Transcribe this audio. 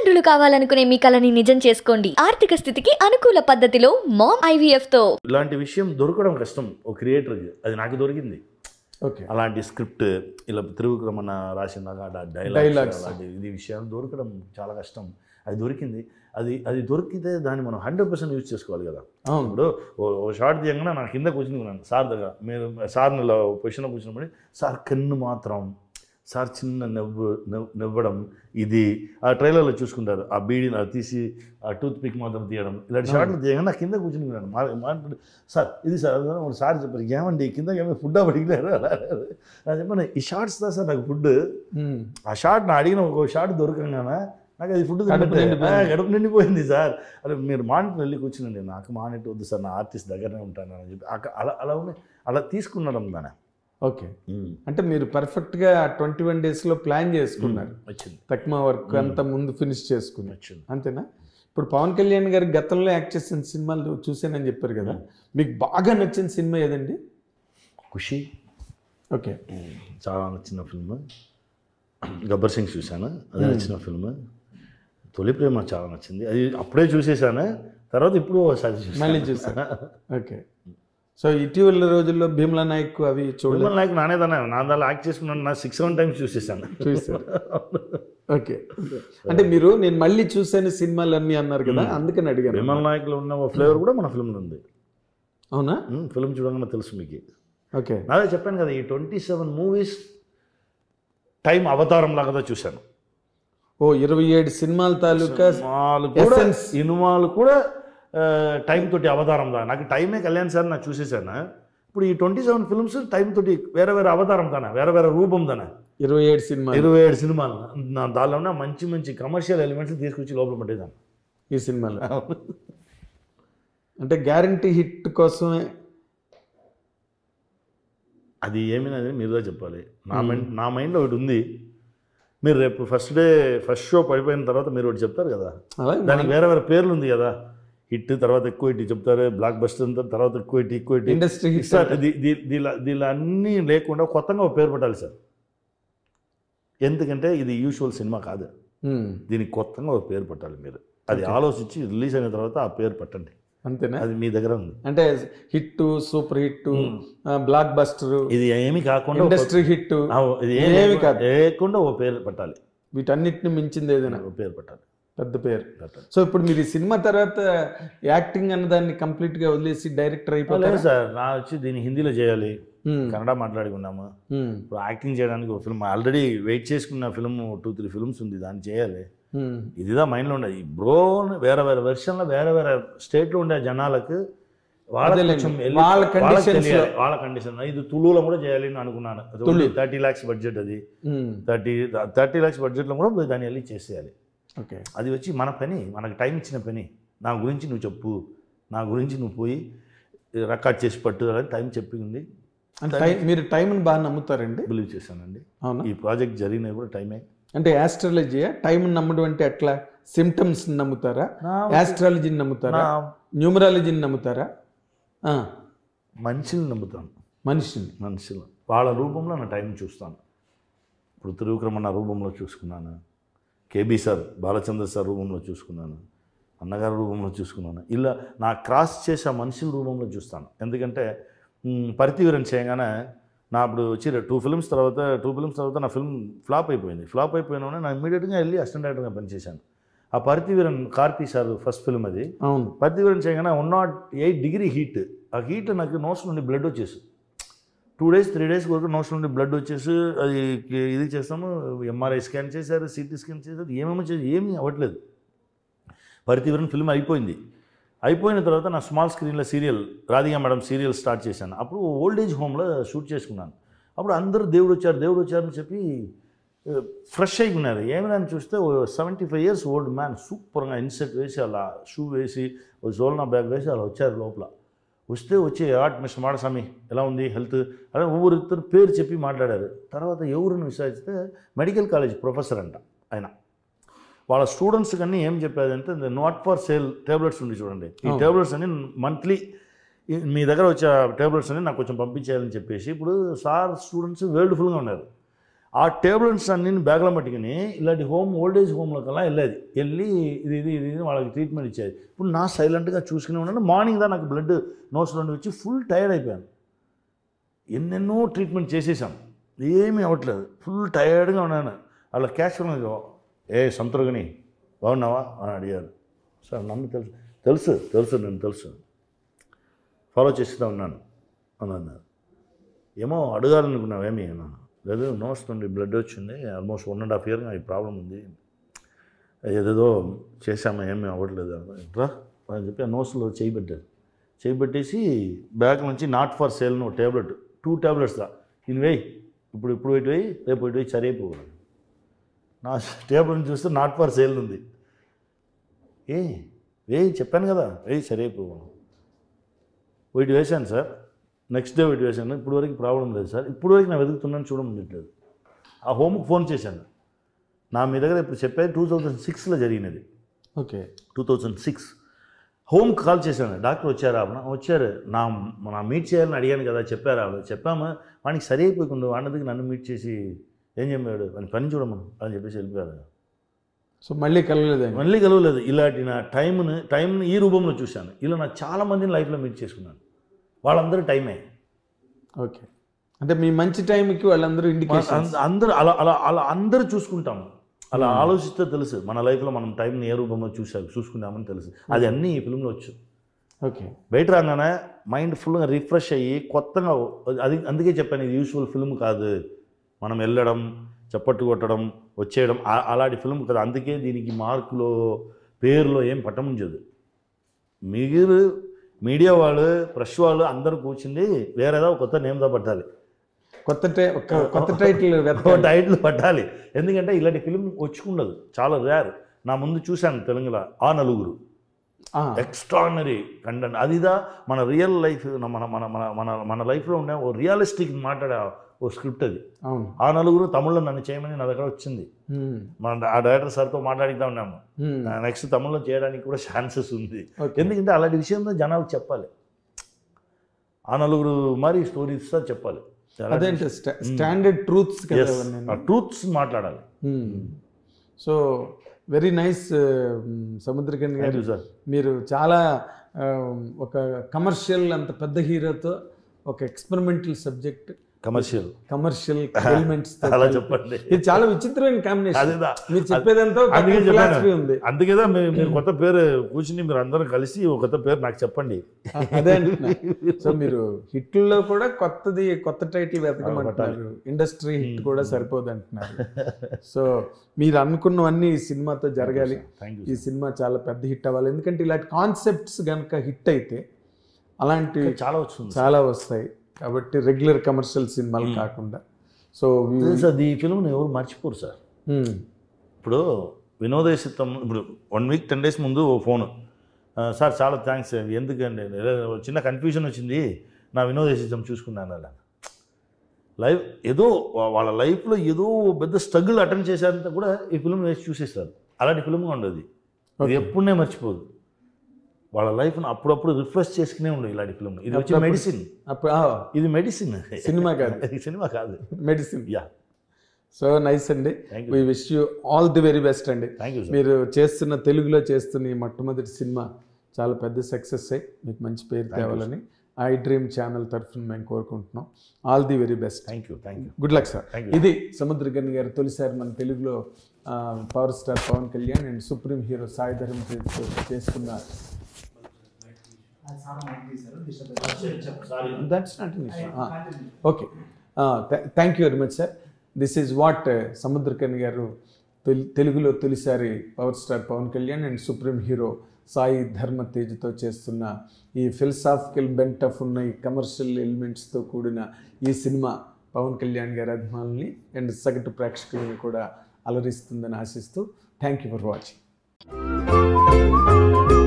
తల్లిదండ్రులు కావాలనుకునే మీ కలని నిజం చేసుకోండి ఆర్థిక స్థితికి అనుకూల పద్ధతిలో మామ్ ఐవీఎఫ్ తో ఇలాంటి విషయం దొరకడం కష్టం ఓ క్రియేటర్కి అది నాకు దొరికింది ఓకే అలాంటి స్క్రిప్ట్ ఇలా త్రివిక్రమణ రాసిన Dialogues. డైలాగ్స్ అలాంటి ఇది విషయాలు దొరకడం చాలా కష్టం అది దొరికింది అది అది దొరికితే దాన్ని మనం హండ్రెడ్ పర్సెంట్ యూజ్ చేసుకోవాలి కదా అవును ఇప్పుడు ఓ- ఓ షార్ట్ తీయంగానే నా కింద కూర్చుని ఉన్నాను సార్ దగ్గర మీరు సార్ని ఇలా పొజిషన్లో కూర్చున్నప్పుడు సార్ కన్ను మాత్రం సార్ చిన్న నవ్వు నవ్వు నవ్వడం ఇది ఆ ట్రైలర్లో చూసుకుంటారు ఆ బీడీని అది తీసి ఆ టూత్ పిక్ మాత్రం తీయడం ఇలాంటి షార్ట్లు తీయగానే నా కింద కూర్చుని ఉన్నాను మా మాట్లాడు సార్ ఇది సార్ అది కాదు." సార్ చెప్పారు ఏమండి కింద ఏమైనా ఫుడ్ అడిగినారు అలా నేను చెప్పాను ఈ షార్ట్స్ దా సార్ నాకు ఫుడ్ ఉమ్. ఆ షార్ట్ నా అడిగిన ఒక షార్ట్ దొరకంగానే నాకు అది ఫుడ్ కడుపు నిండిపోయింది. గడుపు నిండిపోయింది సార్ అరే మీరు మానిటర్ వెళ్ళి కూర్చునండి నాకు మానిటర్ వద్దు సార్ నా ఆర్టిస్ట్ దగ్గరనే ఉంటాను అని చెప్పి అక్క- అలా అలా ఉన్నాయి అలా తీసుకున్నాడం దాని ఓకే అంటే మీరు perfect గా ట్వంటీ వన్ లో ప్లాన్ చేసుకున్నారు వచ్చింది తక్మా వర్క్ అంతా ముందు ఫినిష్ చేసుకున్నారు వచ్చింది అంతేనా ఇప్పుడు పవన్ కళ్యాణ్ గారి గతంలో యాక్ట్ చేసిన సినిమాలు చూసానని చెప్పారు కదా మీకు బాగా నచ్చిన సినిమా ఏదండి ఖుషి ఓకే చాలా నచ్చిన ఫిల్మ్ గబ్బర్ సింగ్ చూశాను అది నచ్చిన ఫిల్మ్ తొలి ప్రేమ చాలా నచ్చింది అది అప్పుడే చూసేసాను తర్వాత ఇప్పుడు ఒకసారి చూసాను. మళ్ళీ చూసాను ఓకే సో ఇటీవల రోజుల్లో భీమ్లా నాయక్ అవి చూడలేదు మిమ్మల్ని నాకు నానే దానే నా దానిలో యాక్ట్ చేసుకున్నాను నా సిక్స్ సెవెన్ టైమ్స్ చూసేసాను చూసారు ఓకే అంటే మీరు నేను మళ్ళీ చూసాను సినిమాలు అన్నీ అన్నారు కదా అందుకని అడిగాను విమల్ నాయకులో ఉన్న ఫ్లేవర్ కూడా మన ఫిల్మ్లో ఉంది అవునా ఫిల్మ్ చూడగానే తెలుసు మీకు ఓకే నాదే చెప్పాను కదా ఈ ట్వంటీ సెవెన్ మూవీస్ టైం అవతారం లాగా చూశాను ఓ ఇరవై ఏడు సినిమాల తాలూకా సినిమాలు కూడా Essence. సినిమాలు కూడా టైం తోటి అవతారం దా నాకు టైమే కళ్యాణ్ సార్ నాకు చూసేసాను ఇప్పుడు ఈ ట్వంటీ సెవెన్ ఫిల్మ్స్ టైం తోటి వేరే వేరే అవతారం దానా వేరే వేరే రూపం దానా ఇరవై ఏడు సినిమాలు ఇరవై ఏడు సినిమాలు నా దానిలో ఉన్న మంచి మంచి కమర్షియల్ ఎలిమెంట్స్ తీసుకొచ్చి లోపల పట్టేదాన్ని ఈ సినిమాలు అంటే గ్యారంటీ హిట్ కోసమే అది ఏమైనది మీరుగా చెప్పాలి నా మైండ్ నా మైండ్లో ఒకటి ఉంది మీరు రేపు ఫస్ట్ డే ఫస్ట్ షో పడిపోయిన తర్వాత మీరు ఒకటి చెప్తారు కదా అలాగే దానికి వేరే వేరే పేర్లు ఉంది కదా హిట్ తర్వాత ఎక్కువ హిట్ చెప్తారు బ్లాక్ బస్టర్ అంతా తర్వాత ఎక్కువ హిట్ ఎక్కువ హిట్ ఇండస్ట్రీ హిట్ సార్ దీ- దీ- దీనిలో దీనిలో అన్నీ లేకుండా కొత్తగా ఒక పేరు పెట్టాలి సార్ ఎందుకంటే ఇది యూజువల్ సినిమా కాదు దీనికి కొత్తగా ఒక పేరు పెట్టాలి మీరు అది ఆలోచించి రిలీజ్ అయిన తర్వాత ఆ పేరు పెట్టండి అంతేనా అది మీ దగ్గర ఉంది అంటే hit super hit blockbuster ఇది ఏమి కాకుండా ఒక- ఇండస్ట్రీ హిట్ ఆ, ఇది ఏమి ఏమి కాదు. లేకుండా ఓ పేరు పెట్టాలి వీటన్నిటిని మించింది ఏదైనా ఓ పేరు పెట్టాలి పెద్ద పేరు పెట్టాలి సో ఇప్పుడు మీరు ఈ సినిమా తర్వాత యాక్టింగ్ అన్న దాన్ని కంప్లీట్ గా వదిలేసి డైరెక్టర్ లేదు అయిపోతారు సార్ నా వచ్చి దీన్ని హిందీలో చేయాలి కన్నడ మాట్లాడుకున్నాము ఇప్పుడు యాక్టింగ్ చేయడానికి ఒక ఫిల్మ్ ఆల్రెడీ వెయిట్ చేసుకున్న ఫిల్మ్ టూ త్రీ ఫిల్మ్స్ ఉంది దాన్ని చేయాలి ఇదిదా మైండ్లో ఉండేది ఈ బ్రో వేరే వేరే వెర్షన్లో వేరే వేరే స్టేట్లో ఉండే జనాలకు వాళ్ళ అదేలేండి. కొంచెం వెళ్ళి- వాళ్ళ వాళ్ళకి conditions తెలియాలి. లో. వాళ్ళ కండిషన్ ఇది తులులో కూడా చేయాలి అని అనుకున్నాను తులు. థర్టీ ల్యాక్స్ బడ్జెట్ అది థర్టీ థర్టీ ల్యాక్స్ బడ్జెట్లో కూడా పోయి దాన్ని వెళ్ళి చేసేయాలి ఓకే అది వచ్చి మన పని మనకు టైం ఇచ్చిన పని నా గురించి నువ్వు చెప్పు నా గురించి నువ్వు పోయి రికార్డ్ చేసి పట్టు అని టైం చెప్పింది అంటే టైం మీరు టైంని బాగా నమ్ముతారండి బిలీవ్ చేశానండి అవునా ఈ ప్రాజెక్ట్ జరిగినది కూడా టైమే అంటే ఆస్ట్రాలజీ టైం నమ్మడం అంటే ఎట్లా సిమ్టమ్స్ నమ్ముతారా ఆస్ట్రాలజీని నమ్ముతారా నా న్యూమరాలజీని నమ్ముతారా ఆ, మనిషిని నమ్ముతాను మనిషిని మనుషులు వాళ్ళ రూపంలో నా టైం చూస్తాను ఇప్పుడు త్రివిక్రమణ రూపంలో చూసుకున్నాను కేబీ సార్ బాలచంద్ర సార్ రూపంలో చూసుకున్నాను అన్నగారి రూపంలో చూసుకున్నాను ఇలా నా క్రాస్ చేసే ఆ మనుషుల రూపంలో చూస్తాను ఎందుకంటే మ్, పరితివీరన్ చేయగానే నా అప్పుడు వచ్చి టూ ఫిల్మ్స్ తర్వాత టూ ఫిల్మ్స్ తర్వాత నా ఫిల్మ్ ఫ్లాప్ అయిపోయింది ఫ్లాప్ అయిపోయిన నేను ఇమీడియట్గా వెళ్ళి అసిస్టెంట్ డైరెక్టర్గా పనిచేశాను ఆ Paruthiveeran Karthi sir first film అది అవును పరిధివరం చేయగానే one not eight degree heat ఆ హీట్ నాకు నోస్ నుండి బ్లడ్ వచ్చేసి టూ డేస్ త్రీ డేస్ వరకు నోస్ నుండి బ్లడ్ వచ్చేసి అది ఇది చేస్తాము ఎంఆర్ఐ స్కాన్ చేశారు సిటీ స్కాన్ చేశారు ఏమేమో చేసి ఏమీ అవ్వట్లేదు పరితివరం ఫిల్మ్ అయిపోయింది అయిపోయిన తర్వాత నా స్మాల్ స్క్రీన్లో serial Radhika madam serial start చేశాను అప్పుడు ఓల్డ్ ఏజ్ హోమ్లో షూట్ చేసుకున్నాను అప్పుడు అందరూ దేవుడు వచ్చారు దేవుడు వచ్చారని చెప్పి ఫ్రెష్ అయి ఉన్నారు ఏమైనా చూస్తే seventy five years old man సూపర్గా ఇన్సెట్ వేసి అలా షూ వేసి ఓ జోల్నా బ్యాగ్ వేసి అలా వచ్చారు లోపల వస్తే వచ్చి ఆర్ట్ మిస్టర్ మాడస్వామి ఎలా ఉంది హెల్త్ అలా ఒవ్వరిద్దరు పేరు చెప్పి మాట్లాడారు తర్వాత ఎవరిని విచారిస్తే మెడికల్ కాలేజ్ ప్రొఫెసర్ అంట ఆయన వాళ్ళ స్టూడెంట్స్ కన్నీ ఏం చెప్పేదంటే నాట్ ఫర్ సేల్ టేబ్లెట్స్ ఉంది చూడండి ఈ టేబ్లెట్స్ అని మంత్లీ మీ దగ్గర వచ్చే టేబ్లెట్స్ అని నాకు కొంచెం పంపించేయాలని చెప్పేసి ఇప్పుడు సార్ స్టూడెంట్స్ వేల్డ్ ఫుల్గా ఉన్నారు ఆ టేబుల్స్ అన్ని బ్యాగ్లో పట్టుకుని ఇలాంటి హోమ్ ఓల్డేజ్ హోమ్లో కల్లా వెళ్ళేది వెళ్ళి ఇది ఇది ఇది ఇది వాళ్ళకి ట్రీట్మెంట్ ఇచ్చేది ఇప్పుడు నా సైలెంట్గా చూసుకుని ఉన్నాను మార్నింగ్ దా నాకు బ్లడ్ నోట్స్ నుండి వచ్చి ఫుల్ టైర్డ్ అయిపోయాను ఎన్నెన్నో ట్రీట్మెంట్ చేసేసాం ఏమీ అవ్వట్లేదు ఫుల్ టైర్డ్గా ఉన్నాను వాళ్ళ క్యాష్ ఏ సంతృగని బాగున్నావా అని అడిగారు సార్ నన్ను తెలుసు తెలుసు తెలుసు నేను తెలుసు ఫాలో చేస్తూ ఉన్నాను అని అన్నారు ఏమో అడగాలనుకున్నావేమి అన్నాను లేదు నోస్ నుండి బ్లడ్ వచ్చింది almost one and half year ఈ ప్రాబ్లం ఉంది ఏదేదో చేశామా ఏమీ అవ్వట్లేదు రా అని చెప్పి ఆ నోస్లో చేయి పెట్టారు చేయి పెట్టేసి బ్యాగ్ నుంచి నాట్ ఫర్ సేల్ నువ్వు ట్యాబ్లెట్ టూ ట్యాబ్లెట్స్ దా ఇది వేయి ఇప్పుడు ఇప్పుడు ఇటు వేయి రేపు ఇటు వేయి సరైపోవాలి నా టేబుల్ చూస్తే నాట్ ఫర్ సేల్ ఉంది ఏ వేయి చెప్పాను కదా వేయి సరైపోవాలి వీటి వేశాను సార్ నెక్స్ట్ డే వీటి వేశాను ఇప్పుడు వరకు ప్రాబ్లం లేదు సార్ ఇప్పుడు వరకు నేను వెతుకుతున్నాను చూడమంటలేదు ఆ హోమ్కి ఫోన్ చేశాను నా మీ దగ్గర ఇప్పుడు చెప్పేది టూ థౌజండ్ సిక్స్లో జరిగినది ఓకే టూ థౌజండ్ సిక్స్ హోమ్కి కాల్ చేశాను డాక్టర్ వచ్చారా ఆవిడ వచ్చారు నా నా మీట్ చేయాలని అడిగాను కదా చెప్పారా ఆవిడ చెప్పాము వానికి సరి అయిపోకుండా వాడికి నన్ను మీట్ చేసి ఏం చెప్పాడు వాని పని చూడమను అని చెప్పేసి వెళ్ళిపోయారు సో మళ్ళీ కలవలేదండి మళ్ళీ కలవలేదు ఇలాంటి నా టైంని టైంని ఈ రూపంలో చూశాను ఇలా నా చాలా మందిని లైఫ్లో మీట్ చేసుకున్నాను వాళ్ళందరూ టైమే ఓకే అంటే మీ మంచి టైంకి వాళ్ళందరూ ఇండికేషన్ అంద- అందరూ అలా అలా అలా అందరూ చూసుకుంటాము అలా ఆలోచిస్తే తెలుసు మన లైఫ్లో మనం టైంని ఏ రూపంలో చూసా చూసుకున్నామని తెలుసు అది అన్నీ ఈ ఫిల్మ్లో వచ్చు ఓకే బయట రాగానే మైండ్ ఫుల్గా రిఫ్రెష్ అయ్యి కొత్తగా అది అందుకే చెప్పాను ఇది యూజువల్ ఫిల్మ్ కాదు మనం వెళ్ళడం చప్పట్టు కొట్టడం వచ్చేయడం ఆ- అలాంటి ఫిల్మ్ కదా అందుకే దీనికి మార్కులో పేరులో ఏం పట్టముంచదు మీరు మీడియా వాళ్ళు ప్రెస్ వాళ్ళు అందరూ కూర్చుంది వేరేదో కొత్త నేమ్తో పట్టాలి కొత్త టై ఒక కొత్త టైటిల్ ఓ టైటిల్ పట్టాలి ఎందుకంటే ఇలాంటి ఫిల్మ్ వచ్చుకుండదు చాలా రేర్ నా ముందు చూశాను తెలుగులో ఆ నలుగురు ఎక్స్ట్రాడినరీ కంటెంట్ అదిదా మన రియల్ లైఫ్ మన మన మన మన మన లైఫ్లో ఉండే ఓ రియలిస్టిక్ మాట్లాడే ఓ స్క్రిప్ట్ అది అవును ఆ నలుగురు తమిళ్లో నన్ను చేయమని నా దగ్గర వచ్చింది Hmm. మన ఆ డైరెక్టర్ సార్తో మాట్లాడిద్దాం ఉన్నాము Hmm. నెక్స్ట్ తమిళ్లో చేయడానికి కూడా ఛాన్సెస్ ఉంది Okay. ఎందుకంటే అలాంటి విషయంలో జనాలు చెప్పాలి ఆ నలుగురు మరి స్టోరీస్ చెప్పాలి అదేంటి స్టాండర్డ్ ట్రూత్స్ కదా అవన్నీ ట్రూత్స్ మాట్లాడాలి so very nice Samuthirakani thank గారు యూ సార్ మీరు చాలా ఆ, ఒక కమర్షియల్ అంత పెద్ద హీరోతో ఒక experimental subject commercial commercial elements అలా చెప్పండి ఇది చాలా విచిత్రమైన కాంబినేషన్ అదేదా మీరు చెప్పేదంతా ఒక అందుకే ఫిలాసఫీ చెప్పాను ఉంది అందుకేదా మీరు మీరు కొత్త పేరు కూర్చుని మీరు అందరూ కలిసి ఒక కొత్త పేరు నాకు చెప్పండి అదే అంటున్నా సో మీరు హిట్లో కూడా కొత్తది కొత్త టైటిల్ వెతకమంటున్నారు ఇండస్ట్రీ హిట్ కూడా సరిపోదు అంటున్నారు సో మీరు అనుకున్నవన్నీ ఈ సినిమాతో జరగాలి థ్యాంక్ యూ ఈ సినిమా చాలా పెద్ద హిట్ అవ్వాలి ఎందుకంటే ఇలాంటి కాన్సెప్ట్స్ కనుక హిట్ అయితే అలాంటి చాలా వస్తుంది చాలా వస్తాయి కాబట్టి రెగ్యులర్ కమర్షియల్ సినిమాలు కాకుండా సో తెలుసు అది ఈ ఫిల్మ్ని ఎవరు మర్చిపోరు సార్ ఇప్పుడు వినోదేశితం ఇప్పుడు వన్ వీక్ టెన్ డేస్ ముందు ఓ ఫోన్ సార్ చాలా థ్యాంక్స్ ఎందుకండి ఏదో చిన్న కన్ఫ్యూజన్ వచ్చింది నా వినోదేశితం చూసుకున్నాను అలా లైఫ్ ఏదో వా- వాళ్ళ లైఫ్లో ఏదో పెద్ద స్ట్రగుల్ అటెండ్ చేసేంత కూడా ఈ ఫిల్మ్ వేసి చూసేస్తారు అలాంటి ఫిల్మ్గా ఉండదు ఇది ఎప్పుడునే మర్చిపోదు వాళ్ళ లైఫ్ను అప్పుడప్పుడు రిఫ్రెష్ చేసుకునే ఉండదు ఇలాంటి ఫిల్మ్ ఇది వచ్చి మెడిసిన్ అప్పుడు ఇది మెడిసిన్ సినిమా కాదు ఇది సినిమా కాదు మెడిసిన్ యా సో నైస్ అండి Thank you. We wish you all the very best అండి థ్యాంక్ యూ సార్ మీరు చేస్తున్న తెలుగులో చేస్తున్న ఈ మొట్టమొదటి సినిమా చాలా పెద్ద సక్సెస్ అయ్యి మీకు మంచి పేరు తేవాలని ఐ డ్రీమ్ ఛానల్ తరఫున మేము కోరుకుంటున్నాం all the very best thank you thank you good luck sir Thank you. ఇది సముద్రగని గారు తొలిసారి మన తెలుగులో power star Pawan Kalyan and supreme hero Sai Dharam తేజ్తో చేసుకున్న that's not okay thank you very much sir this is what Samuthirakani గారు తెలు- తెలుగులో తొలిసారి power star Pawan Kalyan and supreme hero Sai Dharam తేజ్తో చేస్తున్న ఈ ఫిలసాఫికల్ బెంట్ ఆఫ్ ఉన్న ఈ కమర్షియల్ ఎలిమెంట్స్తో కూడిన ఈ సినిమా పవన్ కళ్యాణ్ గారి అభిమానుల్ని అండ్ సగటు ప్రేక్షకుల్ని కూడా అలరిస్తుందని ఆశిస్తూ థ్యాంక్ యూ ఫర్ వాచింగ్